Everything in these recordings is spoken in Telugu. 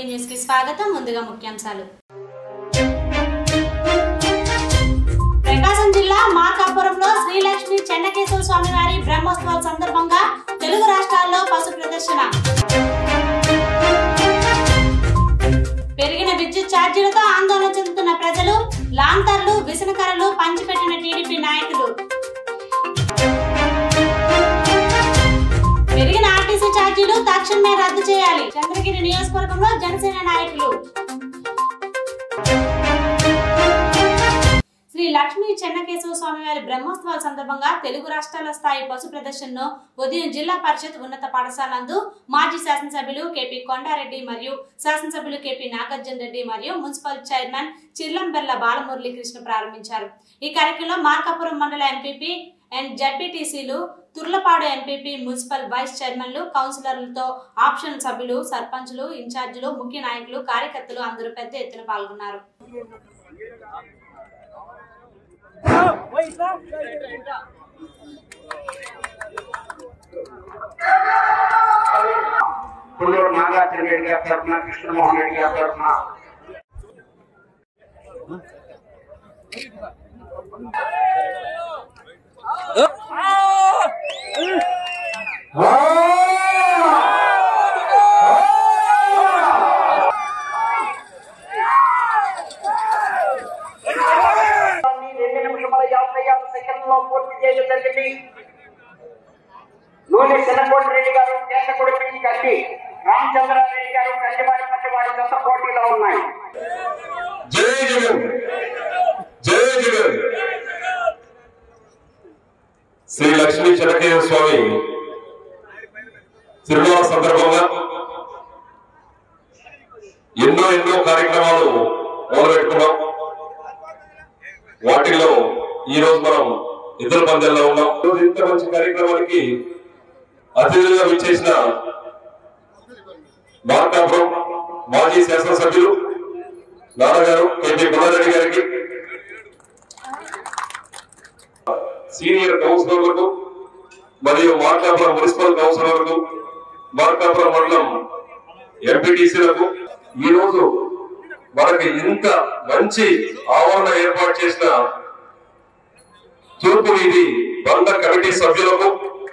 న్యూస్ కి స్వాగతం ముందుగా ముఖ్యాంశాలు ప్రకాశం జిల్లా మార్కాపురంలో శ్రీలక్ష్మి చెన్నకేశవ స్వామి వారి బ్రహ్మోత్సవాల సందర్భంగా తెలుగు రాష్ట్రాల్లో పశు ప్రదర్శన పెరిగిన విద్యుత్ ఛార్జీలతో ఆందోళన చెందుతున్న ప్రజలు లాంతర్లు విసనకరలు పంచిపెట్టిన టీడీపీ నాయకులు పెరిగిన ఆర్టీసీ ఛార్జీలు తక్షణమే రద్దు చేయాలి చంద్రగిరి నియోజకవర్గంలో జనసేన నాయకులు శ్రీ లక్ష్మీ చెన్నకేశవ స్వామి వారి బ్రహ్మోత్సవాల సందర్భంగా తెలుగు రాష్ట్రాల స్థాయి పశు ప్రదర్శనను ఉదయం జిల్లా పరిషత్ ఉన్నత పాఠశాల నందు మాజీ శాసనసభ్యులు కేపీ కొండారెడ్డి మరియు శాసనసభ్యులు కేపీ నాగార్జున రెడ్డి మరియు మున్సిపల్ చైర్మన్ చిర్లంబెల్ల బాలమురళీ కృష్ణ ప్రారంభించారు ఈ కార్యక్రమంలో మార్కాపురం మండల ఎంపీపీ అండ్ జడ్పీటీసీలు తుర్లపాడు ఎంపీపీ మున్సిపల్ వైస్ చైర్మన్లు కౌన్సిలర్లతో ఆప్షన్ సభ్యులు సర్పంచులు ఇన్ఛార్జీలు ముఖ్య నాయకులు కార్యకర్తలు అందరూ పెద్ద ఎత్తున పాల్గొన్నారు పుల్లూరు నాగార్జున రెడ్డి గారి తరఫున కృష్ణమోహన్ రెడ్డి గారి తరఫున రెండు నిమిషముల యాభై ఆరు సెకండ్లో పూర్తి చేయడం జరిగింది నూనె చిన్నకోటి రెడ్డి గారు కేశకుడిపి కట్టి రామచంద్రారెడ్డి గారు కల్లివారి పట్టి వారి దశ పోటీలో ఉన్నాయి జై జగన్ జై జగన్ శ్రీ లక్ష్మీ చెనకేయ స్వామి తిరుమల సందర్భంగా ఎన్నో ఎన్నో కార్యక్రమాలు మొదలుపెట్టుకున్నాం వాటిల్లో ఈ రోజు మనం ఇద్దరు పందెల్లో ఉన్నాం ఈ రోజు ఇంత మంచి కార్యక్రమానికి అతిథులుగా విచ్చేసిన మార్కాపురం మాజీ శాసనసభ్యులు నాన్నగారు కేపీ పుల్లారెడ్డి గారికి సీనియర్ కౌన్సిలర్లకు మరియు మార్కాపురం మున్సిపల్ కౌన్సిలర్లకు మార్కాపురం మండలం ఎంపీటీసీలకు ఈ రోజు మనకి ఇంత మంచి ఆవరణ ఏర్పాటు చేసిన తూర్పు వీధి బండ కమిటీ సభ్యులకు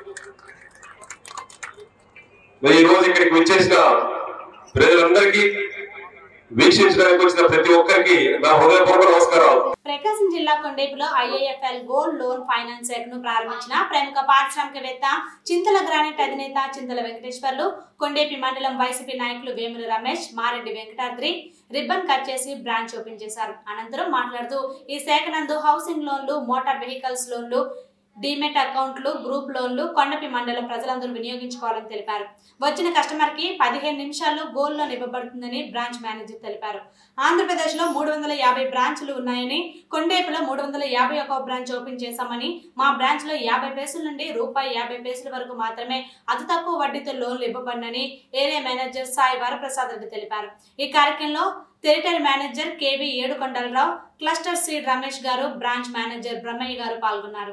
ఈ రోజు ఇక్కడికి విచ్చేసిన ప్రజలందరికీ వీక్షించడానికి వచ్చిన ప్రతి ఒక్కరికి నా హృదయపూర్వక నమస్కారాలు ప్రకాశం జిల్లా కొండేపులో ఐఏఎఫ్ఎల్ గోల్డ్ లోన్ ఫైనాన్స్ శాఖను ప్రారంభించిన ప్రముఖ పారిశ్రామికవేత్త చింతల గ్రానైట్ అధినేత చింతల వెంకటేశ్వర్లు కొండేపి మండలం వైసీపీ నాయకులు వేముల రమేష్ మారెడ్డి వెంకటాద్రి రిబ్బన్ కట్ చేసి బ్రాంచ్ ఓపెన్ చేశారు అనంతరం మాట్లాడుతూ ఈ శాఖ నందు హౌసింగ్ లోన్లు మోటార్ వెహికల్స్ లోన్లు డీమెట్ అకౌంట్లు గ్రూప్ లోన్లు కొండపి మండలం ప్రజలందరూ వినియోగించుకోవాలని తెలిపారు వచ్చిన కస్టమర్ కి పదిహేను నిమిషాల్లో గోల్ లోన్ ఇవ్వబడుతుందని బ్రాంచ్ మేనేజర్ తెలిపారు ఆంధ్రప్రదేశ్ లో మూడు వందల యాభై బ్రాంచ్లు ఉన్నాయని కొండేపులో మూడు వందల యాభై ఒక బ్రాంచ్ ఓపెన్ చేశామని మా బ్రాంచ్ లో యాభై పైసల నుండి రూపాయి యాభై పైసల వరకు మాత్రమే అతి తక్కువ వడ్డీతో లోన్లు ఇవ్వబడినని ఏరియా మేనేజర్ సాయి వరప్రసాద్ రెడ్డి తెలిపారు ఈ కార్యక్రమంలో territory manager KV Yedukondalarao cluster సీడ్ రమేష్ గారు బ్రాంచ్ మేనేజర్ బ్రహ్మయ్య గారు పాల్గొన్నారు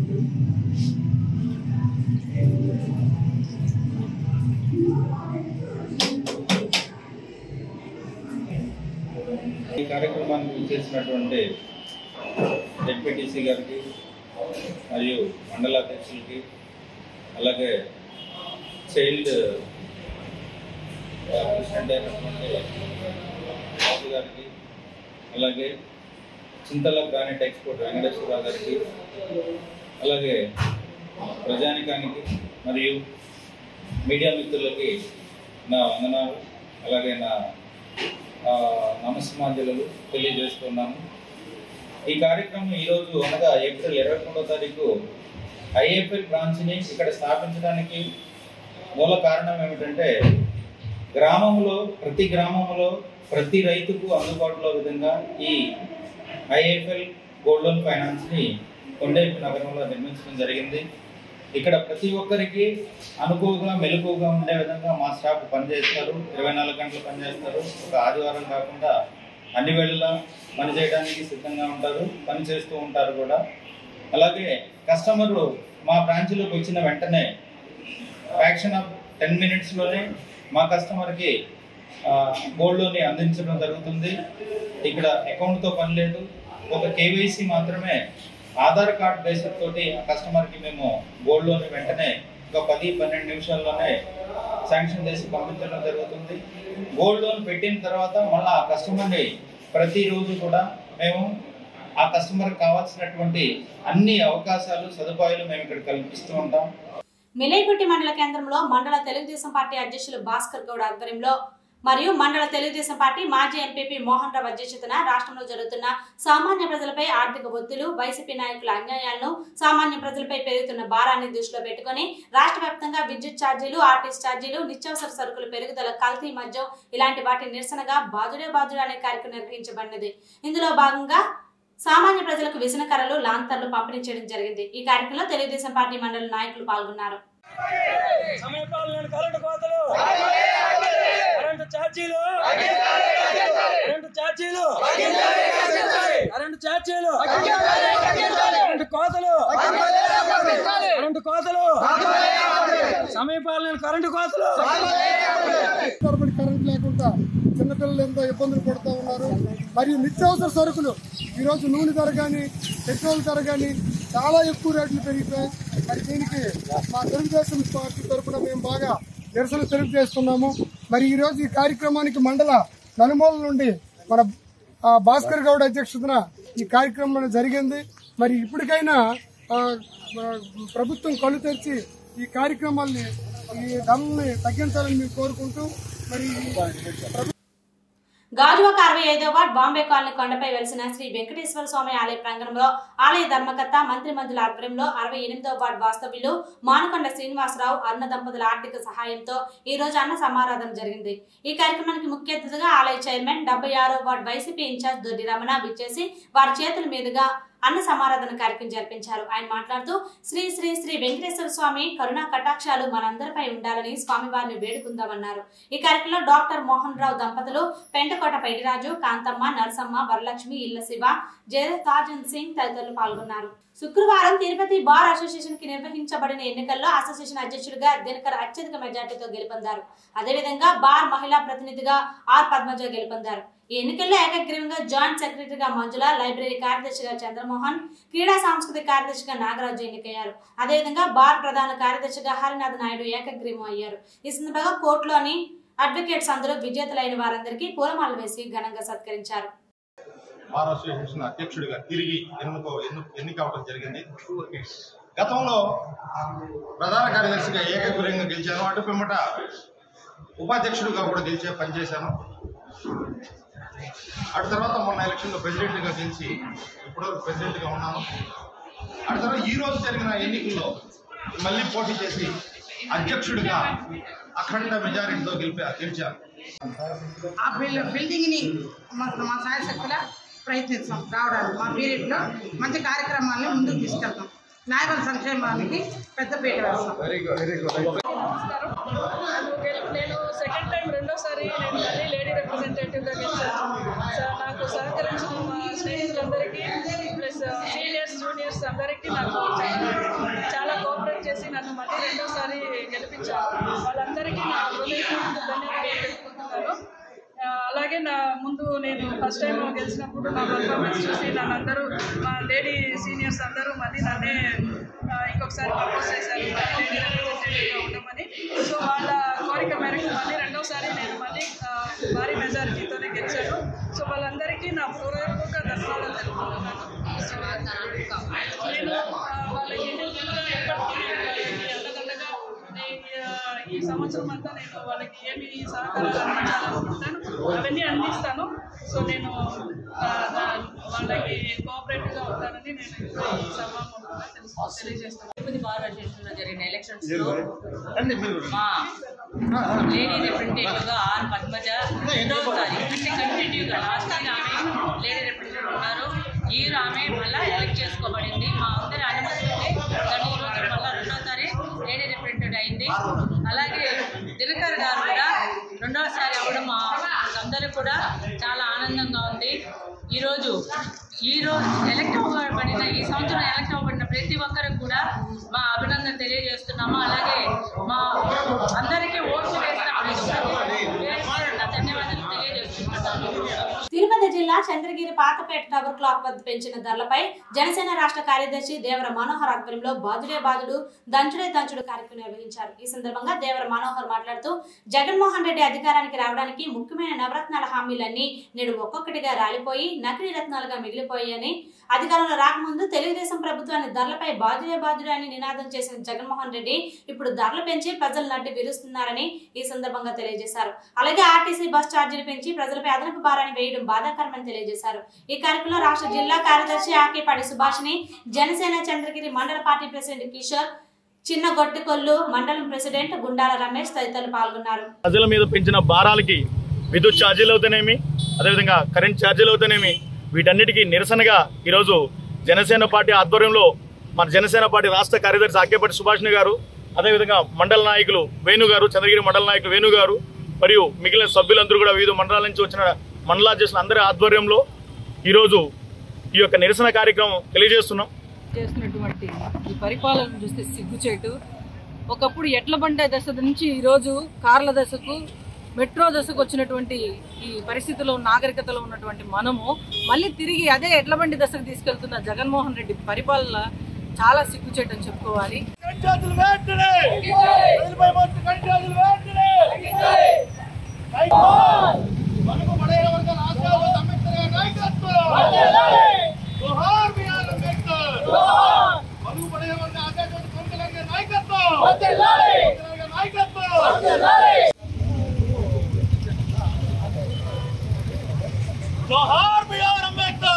ఈ కార్యక్రమానికి చేసినటువంటి జెడ్పీటీసీ గారికి మరియు మండల అధ్యక్షులకి అలాగే చైల్డ్ ప్రెసిడెంట్ అయినటువంటి రాజు గారికి అలాగే చింతల గ్రానైట్ ఎక్స్పోర్ట్ వెంకటేశ్వరరావు గారికి అలాగే ప్రజానికానికి మరియు మీడియా మిత్రులకి నా వందనాలు అలాగే నా ఆ, నమస్మాంజలు తెలియజేస్తున్నాను ఈ కార్యక్రమం ఈరోజు అనగా ఏప్రిల్ ఇరవై మూడో తారీఖు ఐఏఎఫ్ఎల్ బ్రాంచ్ని ఇక్కడ స్థాపించడానికి మూల కారణం ఏమిటంటే గ్రామంలో ప్రతి గ్రామంలో ప్రతి రైతుకు అందుబాటులో విధంగా ఈ ఐఏఎఫ్ఎల్ గోల్డ్ లోన్ ఫైనాన్స్ని కొండేపు నగరంలో నిర్మించడం జరిగింది ఇక్కడ ప్రతి ఒక్కరికి అనుకువగా మెలకువగా ఉండే విధంగా మా స్టాఫ్ పనిచేస్తారు ఇరవై నాలుగు గంటలు పనిచేస్తారు ఒక ఆదివారం కాకుండా అన్ని వేళలా పని చేయడానికి సిద్ధంగా ఉంటారు పని చేస్తూ ఉంటారు కూడా అలాగే కస్టమర్ మా బ్రాంచ్లోకి వచ్చిన వెంటనే ఫ్యాక్షన్ ఆఫ్ టెన్ మినిట్స్లోనే మా కస్టమర్కి గోల్డ్ లోన్ అందించడం జరుగుతుంది ఇక్కడ అకౌంట్తో పని లేదు ఒక కేవైసీ మాత్రమే ఆధార్ కార్డ్ బేసిక్ తోటి ఆ కస్టమర్కి మేము గోల్డ్ లోన్ వెంటనే ఒక పది పన్నెండు నిమిషాల్లోనే శాంక్షన్ చేసి పంపించడం జరుగుతుంది గోల్డ్ లోన్ పెట్టిన తర్వాత మళ్ళీ ఆ కస్టమర్ని ప్రతిరోజు కూడా మేము ఆ కస్టమర్కి కావాల్సినటువంటి అన్ని అవకాశాలు సదుపాయాలు మేము ఇక్కడ కల్పిస్తూ ఉంటాం మిలైపుట్టి మండల కేంద్రంలో మండల తెలుగుదేశం పార్టీ అధ్యక్షులు భాస్కర్ గౌడ్ ఆధ్వర్యంలో మరియు మండల తెలుగుదేశం పార్టీ మాజీ ఎంపీపీ మోహన్ రావు అధ్యక్షతన రాష్ట్రంలో జరుగుతున్న సామాన్య ప్రజలపై ఆర్థిక ఒత్తులు వైసీపీ నాయకుల అన్యాయాలను సామాన్య ప్రజలపై పెరుగుతున్న భారాన్ని దృష్టిలో పెట్టుకుని రాష్ట్ర వ్యాప్తంగా విద్యుత్ ఛార్జీలు ఆర్టీసీ ఛార్జీలు నిత్యావసర సరుకుల పెరుగుదల కల్తీ మద్యం ఇలాంటి వాటి నిరసనగా బాజుడే బాజుడే అనే కార్యక్రమం నిర్వహించబడినది ఇందులో భాగంగా సామాన్య ప్రజలకు విసనకరలు లాంతర్లు పంపిణీ చేయడం జరిగింది ఈ కార్యక్రమంలో తెలుగుదేశం పార్టీ మండలి నాయకులు పాల్గొన్నారు సమయపాలన కరెంటు కోతలు కరెంటు ఛార్జీలు కరెంటు ఛార్జీలు కరెంటు ఛార్జీలు కరెంటు కోతలు కరెంటు కోతలు సమయపాలన కరెంటు కోతలు తరబడి కరెంట్ లేకుండా చిన్నపిల్లలు ఎంతో ఇబ్బందులు పడుతూ ఉన్నారు మరియు నిత్యావసర సరుకులు ఈరోజు నూనె ధర కానీ పెట్రోల్ ధర కానీ చాలా ఎక్కువ రేట్లు పెరిగిపోయాయి మరి దీనికి మా తెలుగుదేశం పార్టీ తరఫున మేము బాగా నిరసన తెలియజేస్తున్నాము మరి ఈరోజు ఈ కార్యక్రమానికి మండల నలుమూల నుండి మన ఆ, భాస్కర్ గౌడ్ అధ్యక్షతన ఈ కార్యక్రమం జరిగింది మరి ఇప్పటికైనా ఆ, ఆ, ప్రభుత్వం కళ్ళు తెరిచి ఈ కార్యక్రమాల్ని ఈ ధరల్ని తగ్గించాలని మేము కోరుకుంటూ మరి ఈ గాజువాక అరవై ఐదో వార్డ్ బాంబే కాలనీ కొండపై వెలిసిన శ్రీ వెంకటేశ్వర స్వామి ఆలయ ప్రాంగణంలో ఆలయ ధర్మకర్త మంత్రి మంత్రుల ఆధ్వర్యంలో అరవై ఎనిమిదో వార్డు వాస్తవ్యులు మానకొండ శ్రీనివాసరావు అన్న దంపతుల ఆర్థిక సహాయంతో ఈ రోజు అన్న సమారాధన జరిగింది ఈ కార్యక్రమానికి ముఖ్య అతిథిగా ఆలయ చైర్మన్ డెబ్బై ఆరో వార్డు వైసీపీ ఇన్ఛార్జ్ దొడ్డి రమణ విచ్చేసి వారి చేతుల మీదుగా అన్న సమారాధన కార్యక్రమం జరిపించారు ఆయన మాట్లాడుతూ శ్రీ శ్రీ శ్రీ వెంకటేశ్వర స్వామి కరుణా కటాక్షాలు మనందరిపై ఉండాలని స్వామివారిని వేడుకుందామన్నారు ఈ కార్యక్రమంలో డాక్టర్ మోహన్ రావు దంపతులు పెంటకోట పైడిరాజు కాంతమ్మ నరసమ్మ వరలక్ష్మి ఇళ్ల శివ జయతాజన్ సింగ్ తదితరులు పాల్గొన్నారు శుక్రవారం తిరుపతి బార్ అసోసియేషన్ కి నిర్వహించబడిన ఎన్నికల్లో అసోసియేషన్ అధ్యక్షుడిగా దినకర్ అత్యధిక మెజార్టీతో గెలుపొందారు అదేవిధంగా బార్ మహిళా ప్రతినిధిగా ఆర్ పద్మజ గెలుపొందారు ఈ ఎన్నికల్లో ఏకగ్రీవంగా జాయింట్ సెక్రటరీగా మంజుల లైబ్రరీ కార్యదర్శిగా చంద్రమోహన్ క్రీడా సాంస్కృతిక కార్యదర్శిగా నాగరాజు ఎన్నికయ్యారు అదేవిధంగా బార్ ప్రధాన కార్యదర్శిగా హరినాథ్ నాయుడు ఏకగ్రీవం అయ్యారు ఈ సందర్భంగా కోర్టులోని అడ్వకేట్స్ అందరూ విజేతలైన వారందరికీ పూలమాలలు వేసి ఘనంగా సత్కరించారు బార్ అసోసియేషన్ అధ్యక్షుడిగా తిరిగి ఎన్నుకో ఎన్ను ఎన్నిక అవడం జరిగింది గతంలో ప్రధాన కార్యదర్శిగా ఏకగ్రీవంగా గెలిచాను అటు పిమ్మట ఉపాధ్యక్షుడిగా కూడా గెలిచే పనిచేశాను అటు తర్వాత మొన్న ఎలక్షన్లో ప్రెసిడెంట్గా గెలిచి ఇప్పటివరకు ప్రెసిడెంట్గా ఉన్నాను అటు తర్వాత ఈ రోజు జరిగిన ఎన్నికల్లో మళ్ళీ పోటీ చేసి అధ్యక్షుడిగా అఖండ మెజారిటీతో గెలిపా గెలిచాను ఆ బిల్ బిల్డింగ్ని మా మా సాయశక్తుల ప్రయత్నిస్తాం రావడానికి మా పీరియడ్లో మంచి కార్యక్రమాలను ముందుకు తీసుకెళ్తాం నాయకుల సంక్షేమానికి పెద్దపీట వేస్తాం నేను సెకండ్ టైం రెండోసారి నేను మళ్ళీ లేడీ రిప్రజెంటేటివ్గా గెలిచాను సో నాకు సహకరించిన మా స్నేహితులందరికీ ప్లస్ సీనియర్స్ జూనియర్స్ అందరికీ నాకు చాలా- చాలా కోఆపరేట్ చేసి నన్ను మళ్ళీ రెండోసారి గెలిపించారు వాళ్ళందరికీ నా హృదయపూర్వక ధన్యవాదాలు తెలుపుకుంటున్నాను ఆ, అలాగే నా ముందు నేను ఫస్ట్ టైం గెలిచినప్పుడు నా పర్ఫార్మెన్స్ చూసి నన్ను అందరూ మా లేడీ సీనియర్స్ అందరూ మళ్ళీ నన్నే ఆ, ఇంకొకసారి ప్రపోజ్ చేశారు మళ్ళీ లేడీ రిప్రజెంటేటివ్గా ఉండమని సో వాళ్ళ కోరిక మేరకు మళ్ళీ రెండోసారి నేను మళ్ళీ ఆ, భారీ మెజారిటీతోనే గెలిచాను సో వాళ్ళందరికీ నా పూర్వక ధన్యవాదాలు తెలుపుకుంటున్నాను సో, నేను ఆ, వాళ్ళకి ఎన్నికల్లో ఎప్పటికీ వాళ్ళకి అండదండగా నేను, ఆ, ఈ సంవత్సరం అంతా నేను వాళ్ళకి ఏమి సహకారాలు అందించాలనుకుంటాను అవన్నీ అందిస్తాను సో నేను ఆ, నా- వాళ్ళకి కోఆపరేటివ్గా ఉంటానని నేను ఇప్పుడు ఈ సభాముఖంగా తెలుసు తెలియజేస్తాను తిరుపతి బార్ అసోసియేషన్లో జరిగిన ఎలక్షన్స్ లో మా లేడీ రిప్రజెంటేటివ్ గా ఆర్ పద్మజ రెండోసారి అంటే కంటిన్యూగా లాస్ట్ ఇయర్ ఆమె లేడీ రిప్రజెంటేటివ్ ఉన్నారు ఈ ఇయర్ ఆమె మళ్ళీ ఎలక్ట్ చేసుకోబడింది మా అందరి అనుమతి తను ఈ రోజు మళ్ళీ రెండోసారి లేడీ రిప్రజెంటేటివ్ అయింది అలాగే దినకర్ గారు కూడా రెండోసారి అవ్వడం మా అందరూ కూడా చాలా ఆనందంగా ఉంది ఈరోజు ఈ రోజు ఎలక్ట్ అవ్వబడిన ఈ సంవత్సరం ఎలక్ట్ అవ్వబడిన ప్రతి ఒక్కరికి కూడా మా అభినందన తెలియజేస్తున్నాము అలాగే మా అందరికీ ఓట్లు వేసిన ప్రతి ఒక్కరికి పేరు పేరున జిల్లా చంద్రగిరి పాతపేట టవర్ క్లాక్ వద్ద పెంచిన ధరలపై జనసేన రాష్ట్ర కార్యదర్శి దేవర మనోహర్ ఆధ్వర్యంలో బాదుడే బాదుడు దంచుడే దంచుడు కార్యక్రమం నిర్వహించారు ఈ సందర్భంగా దేవర మనోహర్ మాట్లాడుతూ జగన్మోహన్ రెడ్డి అధికారానికి రావడానికి ముఖ్యమైన నవరత్నాల హామీలన్నీ నేడు ఒక్కొక్కటిగా రాలిపోయి నకిలీ రత్నాలుగా మిగిలిపోయాయని అధికారంలో రాకముందు తెలుగుదేశం ప్రభుత్వాన్ని ధరలపై బాదుడే బాదుడే అని నినాదం చేసిన జగన్మోహన్ రెడ్డి ఇప్పుడు ధరలు పెంచి ప్రజలు నడ్డి విరుస్తున్నారని ఈ సందర్భంగా తెలియజేశారు అలాగే ఆర్టీసీ బస్ ఛార్జీలు పెంచి ప్రజలపై అదనపు భారాన్ని వేయడం బాధాకరమని తెలియజేశారు ఈ కార్యక్రమంలో రాష్ట్ర జిల్లా కార్యదర్శి ఆకేపాటి సుభాష్ని జనసేన చంద్రగిరి మండల పార్టీ ప్రెసిడెంట్ కిషోర్ చిన్న గొట్టికొల్లు మండలం ప్రెసిడెంట్ గుండాల రమేష్ తదితరులు పాల్గొన్నారు ప్రజల మీద పెంచిన భారాలకి విద్యుత్ ఛార్జీలు అవుతానేమి అదేవిధంగా కరెంట్ ఛార్జీలు అవుతానేమి వీటన్నిటికీ నిరసనగా ఈరోజు జనసేన పార్టీ ఆధ్వర్యంలో మన జనసేన పార్టీ రాష్ట్ర కార్యదర్శి ఆకేపటి సుభాష్ని గారు అదేవిధంగా మండల నాయకులు వేణు గారు చంద్రగిరి మండల నాయకులు వేణు గారు మరియు మిగిలిన సభ్యులందరూ కూడా వివిధ మండలాల నుంచి వచ్చిన మండలాధ్యక్షులు అందరి ఆధ్వర్యంలో ఈరోజు ఈ యొక్క నిరసన కార్యక్రమం తెలియజేస్తున్నాం చేస్తున్నటువంటి ఈ పరిపాలన చూస్తే సిగ్గుచేటు ఒకప్పుడు ఎడ్ల బండ దశ నుంచి ఈరోజు కార్ల దశకు మెట్రో దశకు వచ్చినటువంటి ఈ పరిస్థితిలో నాగరికతలో ఉన్నటువంటి మనము మళ్ళీ తిరిగి అదే ఎడ్ల బండి దశకు తీసుకెళ్తున్న జగన్మోహన్ రెడ్డి పరిపాలన చాలా సిగ్గుచేటు అని చెప్పుకోవాలి జోహార్ బిఆర్ అంబేద్కర్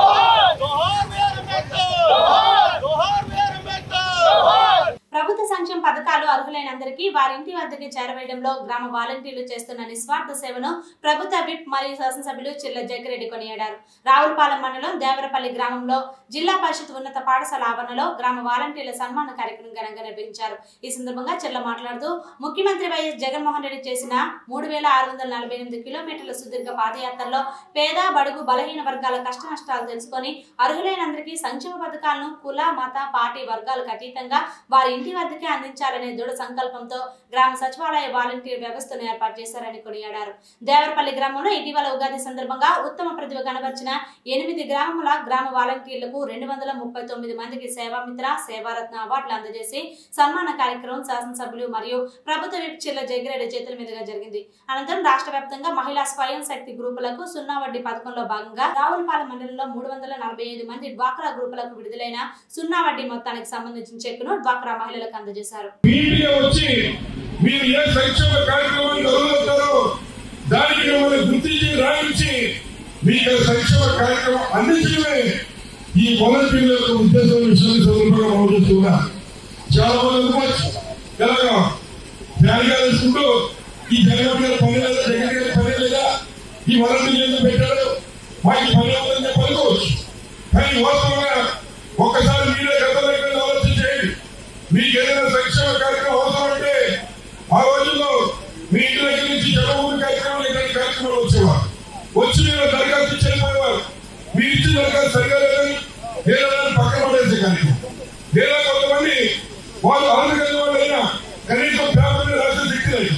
జోహార్ బిఆర్ అంబేద్కర్ జోహార్ బిఆర్ అంబేద్కర్ ప్రభుత్వ సంక్షేమ పథకాలు అర్హులైనందరికీ వారి ఇంటి వద్దకి చేరవేయడంలో గ్రామ వాలంటీర్లు చేస్తున్న నిస్వార్థ సేవను ప్రభుత్వ విప్ మరియు శాసనసభ్యులు చిల్ల జగ్గిరెడ్డి కొనియాడారు రావులపాలెం మండలం దేవరపల్లి గ్రామంలో జిల్లా పరిషత్ ఉన్నత పాఠశాల ఆవరణలో గ్రామ వాలంటీర్ల సన్మాన కార్యక్రమం ఘనంగా నిర్వహించారు ఈ సందర్భంగా చెల్ల మాట్లాడుతూ ముఖ్యమంత్రి వైఎస్ జగన్మోహన్ రెడ్డి చేసిన మూడు వేల ఆరు వందల నలభై ఎనిమిది కిలోమీటర్ల సుదీర్ఘ పాదయాత్రలో పేద బడుగు బలహీన వర్గాల కష్ట నష్టాలు తెలుసుకొని అర్హులైనందరికీ సంక్షేమ పథకాలను కుల మత పార్టీ వర్గాలకు అతీతంగా వారి ఇంటి వద్దకే అందించాలనే దృఢ సంకల్పంతో గ్రామ సచివాలయ వాలంటీర్ వ్యవస్థను ఏర్పాటు చేశారని కొనియాడారు దేవరపల్లి గ్రామంలో ఇటీవల ఉగాది సందర్భంగా ఉత్తమ ప్రతిభ కనబర్చిన ఎనిమిది గ్రామముల గ్రామ వాలంటీర్లకు రెండు వందల ముప్పై తొమ్మిది మందికి సేవామిత్ర సేవారత్న అవార్డులు అందజేసి సన్మాన కార్యక్రమం శాసనసభ్యులు మరియు ప్రభుత్వ విప్ చిల్ల జగ్గిరెడ్డి చేతుల మీదుగా జరిగింది అనంతరం రాష్ట్ర వ్యాప్తంగా మహిళా స్వయం శక్తి గ్రూపులకు సున్నా వడ్డీ పథకంలో భాగంగా రావులపాలెం మండలంలో మూడు వందల నలభై ఐదు మంది డ్వాక్రా గ్రూపులకు విడుదలైన సున్నా వడ్డీ మొత్తానికి సంబంధించిన చెక్కును డ్వాక్రా మహిళలకు అందజేశారు మీడియా వచ్చి మీరు ఏ సంక్షేమ కార్యక్రమాన్ని మొదలుపెట్టారో దానికి మిమ్మల్ని గుర్తించి రాయించి మీకు ఆ సంక్షేమ కార్యక్రమం అందించడమే ఈ వాలంటీర్ల యొక్క ఉద్దేశం విషయాన్ని సందర్భంగా ఆలోచిస్తున్నా చాలా మంది అనుకోవచ్చు ఎలాగా ఫ్యాన్గా వేసుకుంటూ ఈ జగన్ గారు పని లేదా జగన్ గారి పని లేదా ఈ వాలంటీర్లు ఎందుకు పెట్టారు మాకు పని అవుతుందని చెప్పి అనుకోవచ్చు కానీ వాస్తవంగా ఒక్కసారి మీరే గతంలోకి వెళ్ళి ఆలోచన చేయండి మీకు ఏదైనా సంక్షేమ కార్యక్రమం అవసరం అంటే ఆ రోజుల్లో మీ ఇంటి దగ్గర నుంచి జగన్మోహన్ కార్యక్రమాలు ఇలాంటి కార్యక్రమాలు వచ్చేవారు వచ్చి మీరు దరఖాస్తు ఇచ్చి వెళ్ళిపోయేవారు మీరు ఇచ్చిన దరఖాస్తు సరిగా లేదని లేదా దాన్ని పక్కన పడేసే కార్యక్రమం లేదా కొంతమంది వాళ్ళు ఆంధ్రప్రదేశ్ వాళ్ళైనా కనీసం పేపర్ మీద రాసే శక్తి లేదు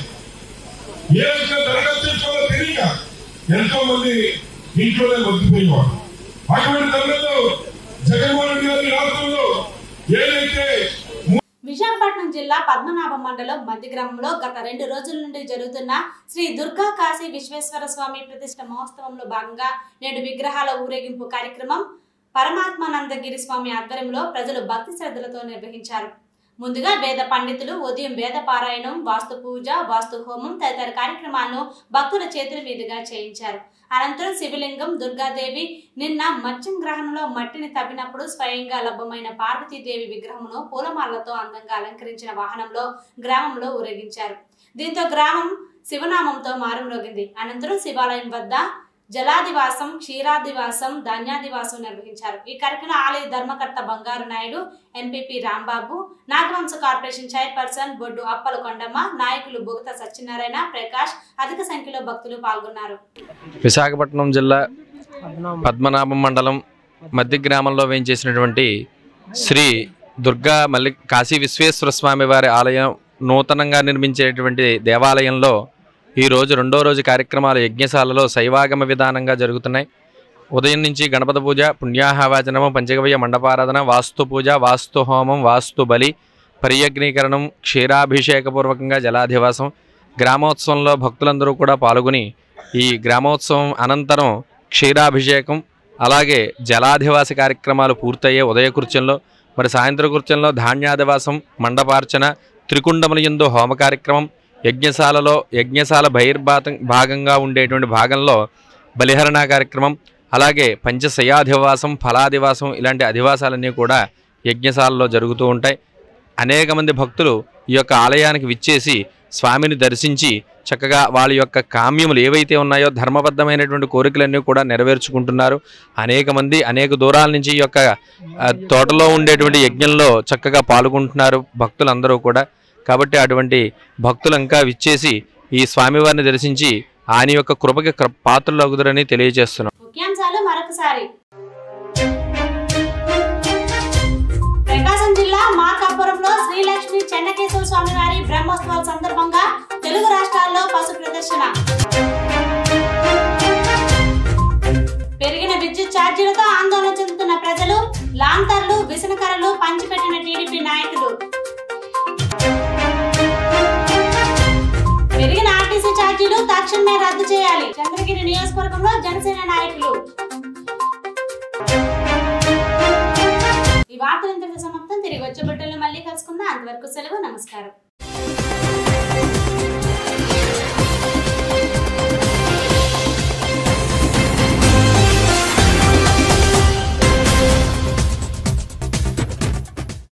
ఏ విధంగా దరఖాస్తు చేసుకోవాలో తెలియక ఎంతో మంది ఇంట్లోనే బతికిపోయేవారు అటువంటి తరుణంలో జగన్మోహన్ రెడ్డి గారి రాష్ట్రంలో ఏదైతే విశాఖపట్నం జిల్లా పద్మనాభం మండలం మధ్య గ్రామంలో గత రెండు రోజుల నుండి జరుగుతున్న శ్రీ దుర్గా కాశీ విశ్వేశ్వర స్వామి ప్రతిష్ట మహోత్సవంలో భాగంగా నేడు విగ్రహాల ఊరేగింపు కార్యక్రమం పరమాత్మానందగిరి స్వామి ఆధ్వర్యంలో ప్రజలు భక్తి శ్రద్ధలతో నిర్వహించారు ముందుగా వేద పండితులు ఉదయం వేద పారాయణం వాస్తు పూజ వాస్తు హోమం తదితర కార్యక్రమాలను భక్తుల చేతుల మీదుగా చేయించారు అనంతరం శివలింగం దుర్గాదేవి నిన్న మత్స్యం గ్రహణంలో మట్టిని తవ్వినప్పుడు స్వయంగా లభ్యమైన పార్వతీదేవి విగ్రహమును పూలమాలతో అందంగా అలంకరించిన వాహనంలో గ్రామంలో ఊరేగించారు దీంతో గ్రామం శివనామంతో మారుమ్రోగింది అనంతరం శివాలయం వద్ద జలాదివాసం క్షీరాదివాసం ధాన్యాదివాసం నిర్వహించారు ఈ కార్యక్రమం ఆలయ ధర్మకర్త Bangaru Naidu MPP Rambabu Nagavamsa corporation chairperson Boddu Appala Kondamma నాయకులు బుగత సత్యనారాయణ ప్రకాష్ అధిక సంఖ్యలో భక్తులు పాల్గొన్నారు విశాఖపట్నం జిల్లా పద్మనాభం మండలం మధ్య గ్రామంలో వేయించేసినటువంటి శ్రీ దుర్గా మల్లి కాశీ విశ్వేశ్వర స్వామి వారి ఆలయం నూతనంగా నిర్మించేటువంటి దేవాలయంలో ఈరోజు రెండో రోజు కార్యక్రమాలు యజ్ఞశాలలో శైవాగమ విధానంగా జరుగుతున్నాయి ఉదయం నుంచి గణపతి పూజ పుణ్యాహవాచనము పంచగవ్య మండపారాధన వాస్తు పూజ వాస్తు హోమం వాస్తు బలి పర్యగ్నీకరణం క్షీరాభిషేకపూర్వకంగా జలాధివాసం గ్రామోత్సవంలో భక్తులందరూ కూడా పాల్గొని ఈ గ్రామోత్సవం అనంతరం క్షీరాభిషేకం అలాగే జలాధివాస కార్యక్రమాలు పూర్తయ్యే ఉదయకృత్యంలో మరి సాయంత్ర కృత్యంలో ధాన్యాదివాసం మండపార్చన త్రికుండముల యందు హోమ కార్యక్రమం యజ్ఞశాలలో యజ్ఞశాల బహిర్భాతం భాగంగా ఉండేటువంటి భాగంలో బలిహరణ కార్యక్రమం అలాగే పంచశయాధివాసం ఫలాదివాసం ఇలాంటి అధివాసాలన్నీ కూడా యజ్ఞశాలలో జరుగుతూ ఉంటాయి అనేక మంది భక్తులు ఈ యొక్క ఆలయానికి విచ్చేసి స్వామిని దర్శించి చక్కగా వాళ్ళ యొక్క కామ్యములు ఏవైతే ఉన్నాయో ధర్మబద్ధమైనటువంటి కోరికలన్నీ కూడా నెరవేర్చుకుంటున్నారు అనేక మంది అనేక దూరాల నుంచి ఈ యొక్క ఆ, తోటలో ఉండేటువంటి యజ్ఞంలో చక్కగా పాల్గొంటున్నారు భక్తులందరూ కూడా కాబట్టి అటువంటి భక్తులు ఇంకా విచ్చేసి ఈ స్వామివారిని దర్శించి ఆయన యొక్క కృపకి కృ- పాత్రలు అగుదరని తెలియజేస్తున్నాం ముఖ్యాంశాలు మరొకసారి ప్రకాశం జిల్లా మార్కాపురంలో శ్రీలక్ష్మి చెన్నకేశవ స్వామి వారి బ్రహ్మోత్సవాల సందర్భంగా తెలుగు రాష్ట్రాల్లో పశు ప్రదర్శన పెరిగిన విద్యుత్ ఛార్జీలతో ఆందోళన చెందుతున్న ప్రజలు లాంతర్లు విసనకరలు పంచిపెట్టిన టీడీపీ నాయకులు పెరిగిన ఆర్టీసీ ఛార్జీలు తక్షణమే రద్దు చేయాలి చంద్రగిరి నియోజకవర్గంలో జనసేన నాయకులు ఈ వార్తలు ఇంతటితో సమాప్తం తిరిగి వచ్చే బిడ్డలు మళ్ళీ కలుసుకుందాం అంతవరకు సెలవు నమస్కారం